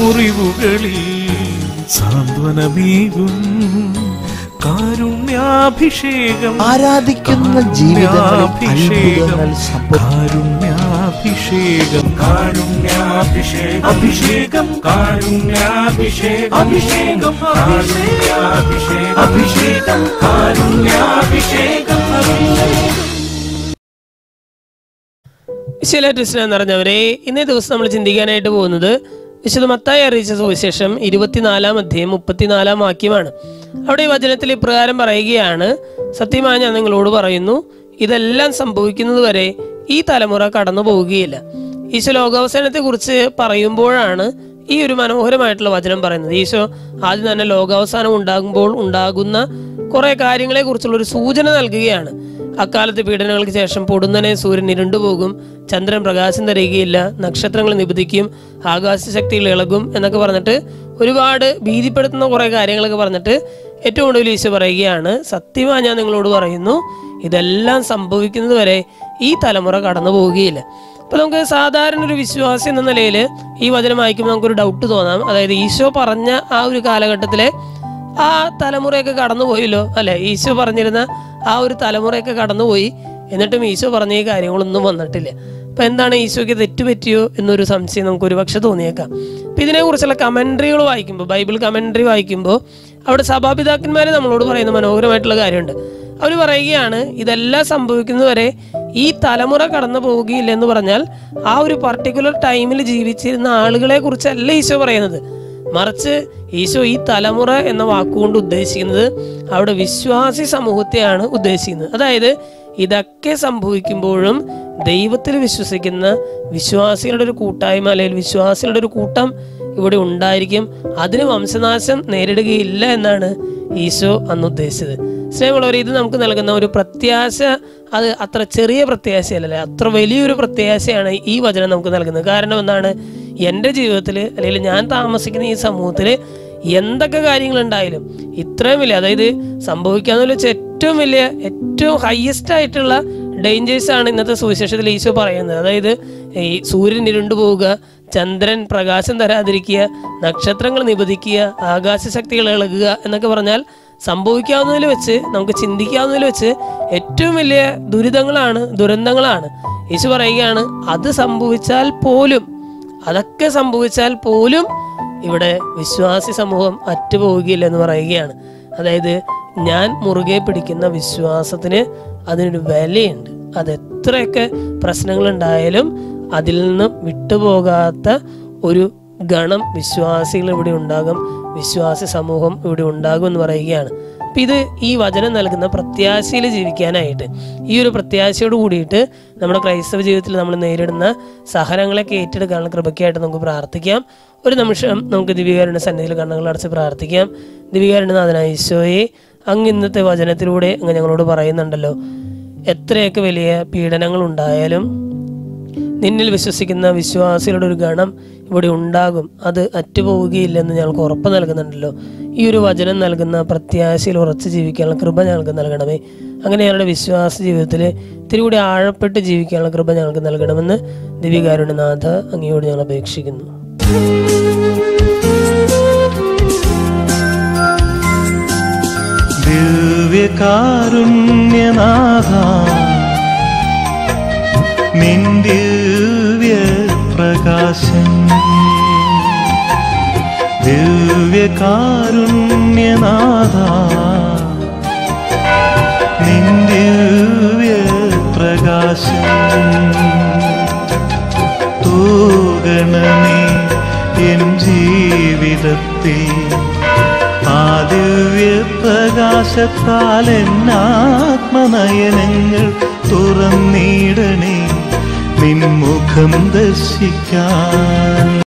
മുറിവുകളിൽ സാന്ത്വനമേകും കാരുണ്യാഭിഷേകം ആരാധിക്കുന്ന ജീവിതങ്ങളിൽ അത്ഭുതങ്ങൾ സംഭവിക്കും കാരുണ്യാഭിഷേകം കാരുണ്യാഭിഷേകം അഭിഷേകം കാരുണ്യാഭിഷേകം അഭിഷേകം കാരുണ്യാഭിഷേകം അഭിഷേകം കാരുണ്യാഭിഷേകം അഭിഷേകം വിശുലേറ്റസ്ന നിറഞ്ഞവരെ ഇന്നേ ദിവസം നമ്മൾ ചിന്തിക്കാനായിട്ട് പോകുന്നത് വിശുദ്ധ മത്തായി അറിയിച്ച സുവിശേഷം ഇരുപത്തിനാലാം അധ്യായം മുപ്പത്തിനാലാം വാക്യമാണ് അവിടെ ഈ വചനത്തിൽ ഇപ്രകാരം പറയുകയാണ് സത്യമായി ഞാൻ നിങ്ങളോട് പറയുന്നു ഇതെല്ലാം സംഭവിക്കുന്നത് വരെ ഈ തലമുറ കടന്നു പോവുകയില്ല ഈശോ ലോകാവസാനത്തെ കുറിച്ച് പറയുമ്പോഴാണ് ഈ ഒരു മനോഹരമായിട്ടുള്ള വചനം പറയുന്നത് ഈശോ ആദ്യം തന്നെ ലോകാവസാനം ഉണ്ടാകുമ്പോൾ ഉണ്ടാകുന്ന കുറെ കാര്യങ്ങളെ കുറിച്ചുള്ള ഒരു സൂചന നൽകുകയാണ് അക്കാലത്ത് പീഡനങ്ങൾക്ക് ശേഷം പൊടുന്നനെ സൂര്യൻ ഇരുണ്ടുപോകും ചന്ദ്രൻ പ്രകാശം തരികയില്ല നക്ഷത്രങ്ങൾ നിബദിക്കും ആകാശശക്തികൾ ഇളകും എന്നൊക്കെ പറഞ്ഞിട്ട് ഒരുപാട് ഭീതിപ്പെടുത്തുന്ന കുറേ കാര്യങ്ങളൊക്കെ പറഞ്ഞിട്ട് ഏറ്റവും ഒടുവിൽ ഈശോ പറയുകയാണ് സത്യമായി ഞാൻ നിങ്ങളോട് പറയുന്നു ഇതെല്ലാം സംഭവിക്കുന്നത് വരെ ഈ തലമുറ കടന്നു പോവുകയില്ല അപ്പൊ നമുക്ക് സാധാരണ ഒരു വിശ്വാസി എന്ന നിലയിൽ ഈ വചനം വായിക്കുമ്പോൾ നമുക്കൊരു ഡൗട്ട് തോന്നാം അതായത് ഈശോ പറഞ്ഞ ആ ഒരു കാലഘട്ടത്തിലെ ആ തലമുറയൊക്കെ കടന്നുപോയല്ലോ അല്ലെ ഈശോ പറഞ്ഞിരുന്ന ആ ഒരു തലമുറയൊക്കെ കടന്നുപോയി എന്നിട്ടും ഈശോ പറഞ്ഞ ഈ കാര്യങ്ങളൊന്നും വന്നിട്ടില്ല അപ്പൊ എന്താണ് ഈശോയ്ക്ക് തെറ്റുപറ്റിയോ എന്നൊരു സംശയം നമുക്ക് ഒരുപക്ഷെ തോന്നിയേക്കാം അപ്പൊ ഇതിനെക്കുറിച്ചുള്ള കമൻട്രികൾ വായിക്കുമ്പോൾ ബൈബിൾ കമൻട്രി വായിക്കുമ്പോൾ അവിടെ സഭാപിതാക്കന്മാർ നമ്മളോട് പറയുന്ന മനോഹരമായിട്ടുള്ള കാര്യമുണ്ട് അവർ പറയുകയാണ് ഇതെല്ലാം സംഭവിക്കുന്നതുവരെ ഈ തലമുറ കടന്നു പോവുകയില്ല എന്ന് പറഞ്ഞാൽ ആ ഒരു പർട്ടിക്കുലർ ടൈമിൽ ജീവിച്ചിരുന്ന ആളുകളെ കുറിച്ചല്ല ഈശോ പറയുന്നത് മറിച്ച് ഈശോ ഈ തലമുറ എന്ന വാക്കുകൊണ്ട് ഉദ്ദേശിക്കുന്നത് അവിടെ വിശ്വാസി സമൂഹത്തെയാണ് ഉദ്ദേശിക്കുന്നത് അതായത് ഇതൊക്കെ സംഭവിക്കുമ്പോഴും ദൈവത്തിൽ വിശ്വസിക്കുന്ന വിശ്വാസികളുടെ ഒരു കൂട്ടായ്മ അല്ലെങ്കിൽ വിശ്വാസികളുടെ ഒരു കൂട്ടം ഇവിടെ ഉണ്ടായിരിക്കും അതിന് വംശനാശം നേരിടുകയില്ല എന്നാണ് ഈശോ അന്ന് ഉദ്ദേശിച്ചത് സ്നേഹമുള്ളവർ ഇത് നമുക്ക് നൽകുന്ന ഒരു പ്രത്യാശ അത് അത്ര ചെറിയ പ്രത്യാശയല്ലല്ലേ അത്ര വലിയൊരു പ്രത്യാശയാണ് ഈ വചനം നമുക്ക് നൽകുന്നത് കാരണം എന്താണ് എൻ്റെ ജീവിതത്തിൽ അല്ലെങ്കിൽ ഞാൻ താമസിക്കുന്ന ഈ സമൂഹത്തിൽ എന്തൊക്കെ കാര്യങ്ങളുണ്ടായാലും ഇത്രയും വലിയ അതായത് സംഭവിക്കാന്ന് വെച്ചാൽ ഏറ്റവും വലിയ ഏറ്റവും ഹയസ്റ്റ് ആയിട്ടുള്ള ഡേഞ്ചേഴ്സ് ആണ് ഇന്നത്തെ സുവിശേഷത്തിൽ ഈശോ പറയുന്നത് അതായത് ഈ സൂര്യൻ ഇരുണ്ടു പോവുക ചന്ദ്രൻ പ്രകാശം തരാതിരിക്കുക നക്ഷത്രങ്ങൾ നിബദിക്കുക ആകാശശക്തികൾ ഇളകുക എന്നൊക്കെ പറഞ്ഞാൽ സംഭവിക്കാവുന്നതിൽ വെച്ച് നമുക്ക് ചിന്തിക്കാവുന്നതിൽ വെച്ച് ഏറ്റവും വലിയ ദുരിതങ്ങളാണ് ദുരന്തങ്ങളാണ് യേശു പറയുകയാണ് അത് സംഭവിച്ചാൽ പോലും അതൊക്കെ സംഭവിച്ചാൽ പോലും ഇവിടെ വിശ്വാസി സമൂഹം അറ്റുപോവുകയില്ല എന്ന് പറയുകയാണ് അതായത് ഞാൻ മുറുകെ പിടിക്കുന്ന വിശ്വാസത്തിന് അതിനൊരു വിലയുണ്ട് അത് എത്രയൊക്കെ പ്രശ്നങ്ങളുണ്ടായാലും അതിൽ നിന്ന് വിട്ടുപോകാത്ത ഒരു ഗണം വിശ്വാസികൾ ഇവിടെ ഉണ്ടാകും വിശ്വാസി സമൂഹം ഇവിടെ ഉണ്ടാകും എന്ന് പറയുകയാണ് അപ്പം ഇത് ഈ വചനം നൽകുന്ന പ്രത്യാശയിൽ ജീവിക്കാനായിട്ട് ഈ ഒരു പ്രത്യാശയോട് കൂടിയിട്ട് നമ്മുടെ ക്രൈസ്തവ ജീവിതത്തിൽ നമ്മൾ നേരിടുന്ന സഹനങ്ങളൊക്കെ ഏറ്റെടുക്കാനുള്ള കൃപയ്ക്കായിട്ട് നമുക്ക് പ്രാർത്ഥിക്കാം ഒരു നിമിഷം നമുക്ക് ദിവികാരുടെ സന്നിധിയിൽ കണ്ണുകൾ അടച്ച് പ്രാർത്ഥിക്കാം ദിവികാരുടെ നാഥനായ ഈശോയെ അങ്ങ് ഇന്നത്തെ വചനത്തിലൂടെ അങ്ങ് ഞങ്ങളോട് പറയുന്നുണ്ടല്ലോ എത്രയൊക്കെ വലിയ പീഡനങ്ങൾ ഉണ്ടായാലും നിന്നിൽ വിശ്വസിക്കുന്ന വിശ്വാസികളുടെ ഒരു ഗണം ഇവിടെ ഉണ്ടാകും അത് അറ്റുപോവുകയില്ലെന്ന് ഞങ്ങൾക്ക് ഉറപ്പ് നൽകുന്നുണ്ടല്ലോ ഈ ഒരു വചനം നൽകുന്ന പ്രത്യാശയിൽ ഉറച്ചു ജീവിക്കാനുള്ള കൃപ ഞങ്ങൾക്ക് നൽകണമേ അങ്ങനെ ഞങ്ങളുടെ വിശ്വാസ ജീവിതത്തിൽ ഇത്തിരി കൂടി ആഴപ്പെട്ട് ജീവിക്കാനുള്ള കൃപ ഞങ്ങൾക്ക് നൽകണമെന്ന് ദിവികാരുടെ നാഥ അങ്ങയോട് ഞങ്ങൾ അപേക്ഷിക്കുന്നു ദിവ്യകാരുണ്യനാഥ നിൻ ദിവ്യ പ്രകാശം ദിവ്യകാരുണ്യനാഥ നിൻ ദിവ്യ പ്രകാശം തൂകണമേ എൻ ജീവിതത്തിൽ ആ ദിവ്യ പ്രകാശത്താൽ എന്നാത്മനയനങ്ങൾ തുറന്നിടണേ നിൻ മുഖം ദർശിക്കാൻ